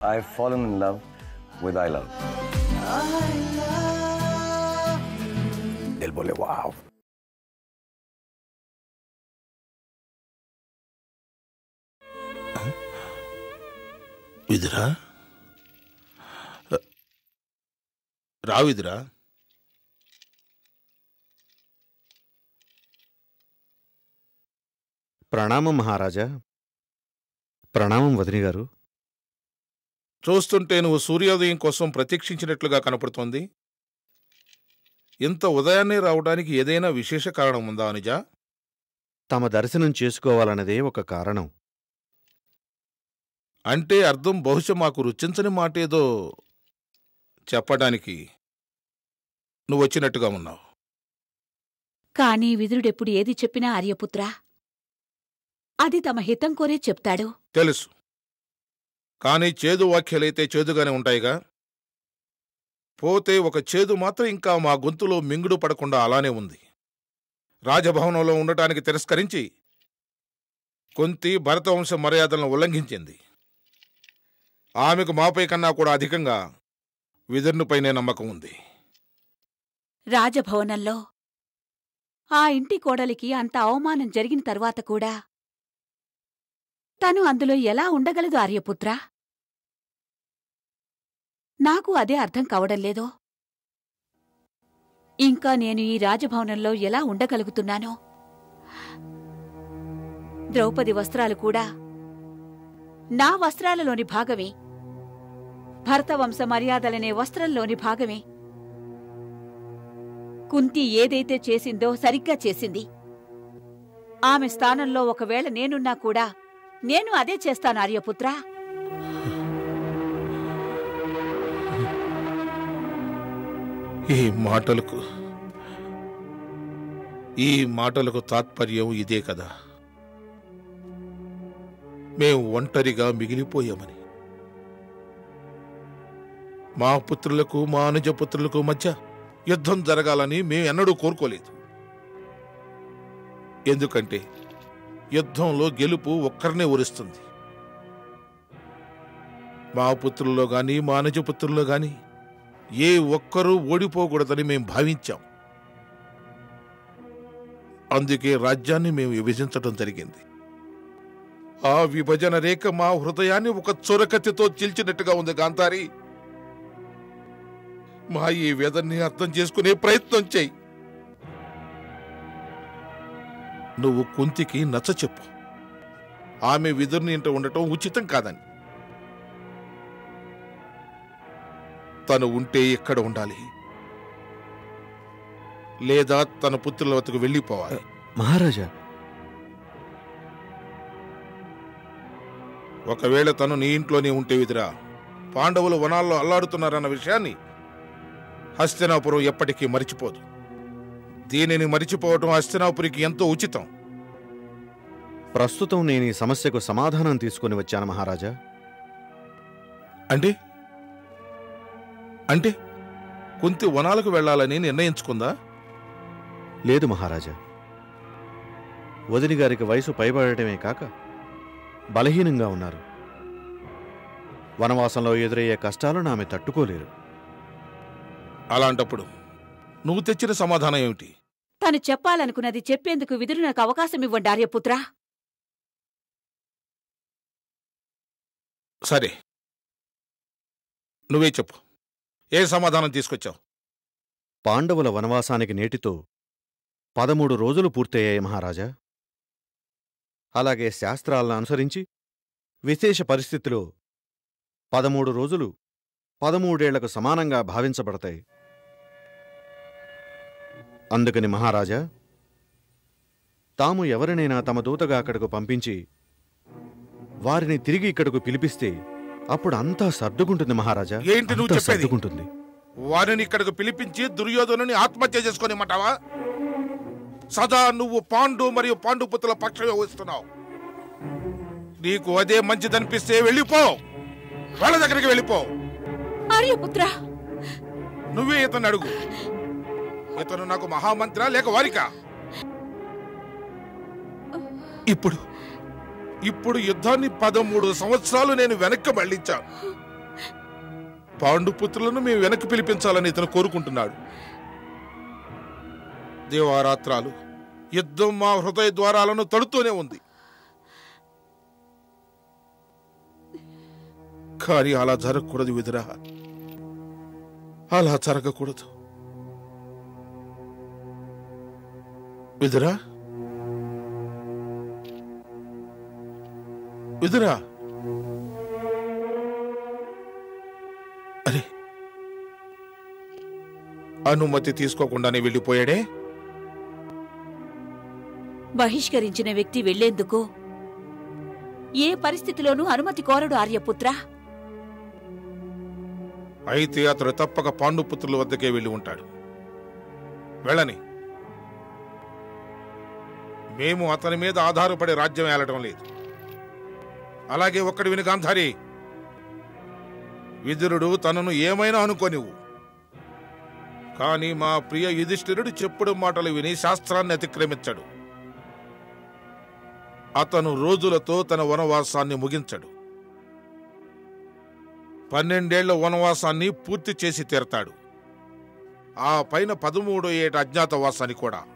I've fallen in love with I Love. Él bole, wow. విదురా రావిదురా ప్రణామం మహారాజా ప్రణామం వదిని గారు చూస్తుంటే నువ్వు సూర్యోదయం కోసం ప్రతీక్షించినట్లుగా కనపడుతోంది ఇంత ఉదయాన్నే రావడానికి ఏదైనా విశేష కారణం ఉందా అనుజా తమ దర్శనం చేసుకోవాలన్నదే ఒక కారణం అంటే అర్థం బహుశా మాకు రుచించని మాటేదో చెప్పడానికి నువ్వు వచ్చినట్టుగా ఉన్నావు కాని విదురుడెప్పుడు ఏది చెప్పినా ఆర్యపుత్ర అది తమ హితం కోరే చెప్తాడు తెలుసు కానీ చేదు వాక్యాలైతే చేదుగానే ఉంటాయిగా పోతే ఒక చేదు మాత్రం ఇంకా మా గొంతులో మింగుడు పడకుండా అలానే ఉంది రాజభవనంలో ఉండటానికి తిరస్కరించి కొంతి భరతవంశ మర్యాదలను ఉల్లంఘించింది ఆమెకు మాపై కన్నా కూడా అధికంగా విదుర్నిపైనే నమ్మకం ఉంది రాజభవనంలో ఆ ఇంటి కోడలికి అంత అవమానం జరిగిన తరువాత కూడా తను అందులో ఎలా ఉండగలదు ఆర్యపుత్ర నాకు అదే అర్థం కావడం లేదో ఇంకా నేను ఈ రాజభవనంలో ఎలా ఉండగలుగుతున్నానో ద్రౌపది వస్త్రాలు కూడా నా వస్త్రాలలోని భాగమే భరతవంశ మర్యాదలనే వస్త్రంలోని భాగమే కుంతి ఏదైతే చేసిందో సరిగ్గా చేసింది ఆమె స్థానంలో ఒకవేళ నేనున్నా కూడా నేను అదే చేస్తాను ఆర్యపుత్ర ఈ మాటలకు ఈ మాటలకు తాత్పర్యం ఇదే కదా మేం ఒంటరిగా మిగిలిపోయామని మా పుత్రులకు మా అనుజ పుత్రులకు మధ్య యుద్ధం జరగాలని మేము ఎన్నడూ కోరుకోలేదు ఎందుకంటే యుద్ధంలో గెలుపు ఒక్కరినే ఉరుస్తుంది మా పుత్రుల్లో గాని మా అనుజ పుత్రుల్లో గాని ఏ ఒక్కరూ ఓడిపోకూడదని మేం భావించాం అందుకే రాజ్యాన్ని మేము విభజించటం జరిగింది ఆ విభజన రేఖ మా హృదయాన్ని ఒక చొరకత్తితో చీల్చినట్టుగా ఉంది గాంధారి మా ఈ వేదన్ని అర్థం చేసుకునే ప్రయత్నం చెయ్యి నువ్వు కుంతికి నచ్చ చెప్పు ఆమె విధుర్ని ఇంట ఉండటం ఉచితం కాదని తను ఉంటే ఎక్కడ ఉండాలి లేదా తన పుత్రుల వద్దకు వెళ్ళిపోవాలి మహారాజా ఒకవేళ తను నీ ఇంట్లోనే ఉంటే విదిరా పాండవులు వనాల్లో అల్లాడుతున్నారన్న విషయాన్ని హస్తినాపురం ఎప్పటికీ మరిచిపోదు దీనిని మరిచిపోవటం హస్తినాపురికి ఎంతో ఉచితం ప్రస్తుతం నేను ఈ సమస్యకు సమాధానం తీసుకుని వచ్చాను మహారాజా అంటే అంటే కుంతి వనాలకు వెళ్ళాలని నిర్ణయించుకుందా లేదు మహారాజా వదిని గారికి వయసు పైబడటమే కాక బలహీనంగా ఉన్నారు వనవాసంలో ఎదురయ్యే కష్టాలను ఆమె తట్టుకోలేరు అలాంటప్పుడు నువ్వు తెచ్చిన సమాధానం ఏమిటి తను చెప్పాలనుకున్నది చెప్పేందుకు విదురు నాకు అవకాశం ఇవ్వండి ఆర్యపుత్ర సరే నువ్వే చెప్పు ఏ సమాధానం తీసుకొచ్చావు పాండవుల వనవాసానికి నేటితో పదమూడు రోజులు పూర్తయ్యాయి మహారాజా అలాగే శాస్త్రాలను అనుసరించి విశేష పరిస్థితిలో పదమూడు రోజులు పదమూడేళ్లకు సమానంగా భావించబడతాయి అందుకని మహారాజా తాము ఎవరినైనా తమ దూతగా అక్కడకు పంపించి వారిని తిరిగి ఇక్కడకు పిలిపిస్తే అప్పుడు అంతా సర్దుకుంటుంది మహారాజా ఏంటి నువ్వు అంతా చెప్పేది? సర్దుకుంటుంది వారిని ఇక్కడికి పిలిపించి దుర్యోధనుని ఆత్మహత్య చేసుకోనిమ్మంటావా సదా నువ్వు పాండు మరియు పాండుపుత్రుల పక్షమే వస్తున్నావు నీకు అదే మంచిదనిపిస్తే వెళ్ళిపో వాళ్ళ దగ్గరికి వెళ్ళిపో ఆర్యపుత్ర నువ్వే ఇతను అడుగు ఇతను నాకు మహామంత్రా లేక వారికా ఇప్పుడు ఇప్పుడు యుద్ధాన్ని పదమూడు సంవత్సరాలు నేను వెనక్కి మళ్ళించాను పాండుపుత్రులను మేము వెనక్కి పిలిపించాలని ఇతను కోరుకుంటున్నాడు దేవారాత్రాలు యుద్ధం మా హృదయ ద్వారాలను తడుతూనే ఉంది కానీ అలా జరగకూడదు విదురా అలా జరగకూడదు విదురా విదురా అరే అనుమతి తీసుకోకుండానే వెళ్ళిపోయాడే బహిష్కరించిన వ్యక్తి వెళ్లేందుకు ఏ పరిస్థితిలోనూ అనుమతి కోరడు ఆర్యపుత్ర అయితే అతడు తప్పక పాండుపుత్రుల వద్దకే వెళ్ళి ఉంటాడు వెళ్ళని మేము అతని మీద ఆధారపడి రాజ్యం ఏలటం లేదు అలాగే ఒక్కడి విని గాంధారి విదురుడు తనను ఏమైనా అనుకోనివ్వు కాని మా ప్రియ యుధిష్ఠిరుడు చెప్పుడు మాటలు విని శాస్త్రాన్ని అతిక్రమించడు అతను రోజులతో తన వనవాసాన్ని ముగించడు పన్నెండేళ్ల వనవాసాన్ని పూర్తి చేసి తీరతాడు ఆ పైన పదమూడో ఏట అజ్ఞాతవాసాన్ని కూడా